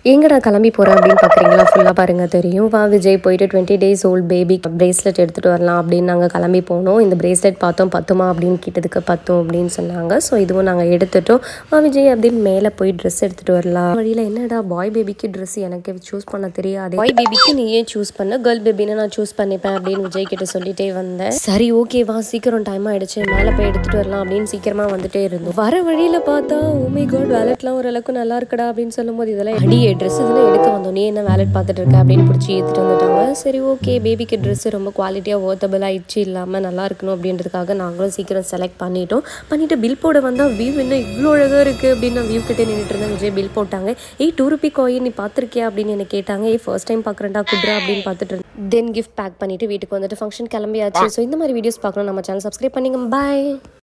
எங்கடா கிளம்பி போகிறேன் அப்படின்னு பார்க்குறீங்களா ஃபுல்லாக பாருங்கள் தெரியும் வா விஜய் போயிட்டு twenty days old baby bracelet எடுத்துகிட்டு வரலாம் அப்படின்னு நாங்கள் கிளம்பி போனோம் இந்த பிரேஸ்லெட் பார்த்தோம் பத்துமா அப்படின்னு கேட்டதுக்கு பத்தும் அப்படின்னு சொன்னாங்க ஸோ இதுவும் நாங்கள் எடுத்துட்டோம் வா விஜய் அப்படின்னு மேலே போய் ட்ரெஸ் எடுத்துகிட்டு வரலாம் வழியில் என்னடா பாய் பேபிக்கு ட்ரெஸ் எனக்கு சூஸ் பண்ண தெரியாது பாய் பேபிக்கு நீயே சூஸ் பண்ண கேர்ள் பேபின்னு நான் சூஸ் பண்ணிப்பேன் அப்படின்னு விஜய் கிட்ட சொல்லிட்டே வந்தேன் சரி ஓகே வா சீக்கிரம் டைம் ஆயிடுச்சு மேலே போய் எடுத்துகிட்டு வரலாம் அப்படின்னு சீக்கிரமாக வந்துட்டே இருந்தோம் வர வழியில் பார்த்தா ஓமை காட் வேலட்லாம் ஓரளவுக்கு நல்லா இருக்குடா அப்படின்னு சொல்லும்போது இதெல்லாம் அடியே ட்ரெஸ் இதெல்லாம் எடுக்க வந்தோம் நீ என்ன வேலட் பார்த்துட்டு இருக்க அப்படின்னு பிடிச்சி ஏற்றிட்டு வந்துட்டாங்க சரி ஓகே பேபிக்கு ட்ரெஸ் ரொம்ப குவாலிட்டியாக ஓர்த்தபிள் ஆயிடுச்சு இல்லாமல் நல்லா இருக்கணும் அப்படின்றதுக்காக நாங்களும் சீக்கிரம் செலக்ட் பண்ணிட்டோம் பண்ணிட்டு பில் போட வந்தால் வியூ என்ன இவ்வளோ அழகாக இருக்குது அப்படின்னு நான் வியூ கிட்டே நின்றுட்டு இருந்தேன் விஜய் பில் போட்டாங்க ஏய் டூ ருபி காயின் நீ பார்த்துருக்கியா அப்படின்னு என்ன கேட்டாங்க ஏய் ஃபர்ஸ்ட் டைம் பார்க்குறேன்டா குட்ரா அப்படின்னு பார்த்துட்டு இருந்தேன் தென் கிஃப்ட் பேக் பண்ணிட்டு வீட்டுக்கு வந்துட்டு ஃபங்க்ஷன் கிளம்பியாச்சு ஸோ இந்த மாதிரி வீடியோஸ் பார்க்கணும் நம்ம சேனல் சப்ஸ்கிரைப் பண்ணிங்க பாய்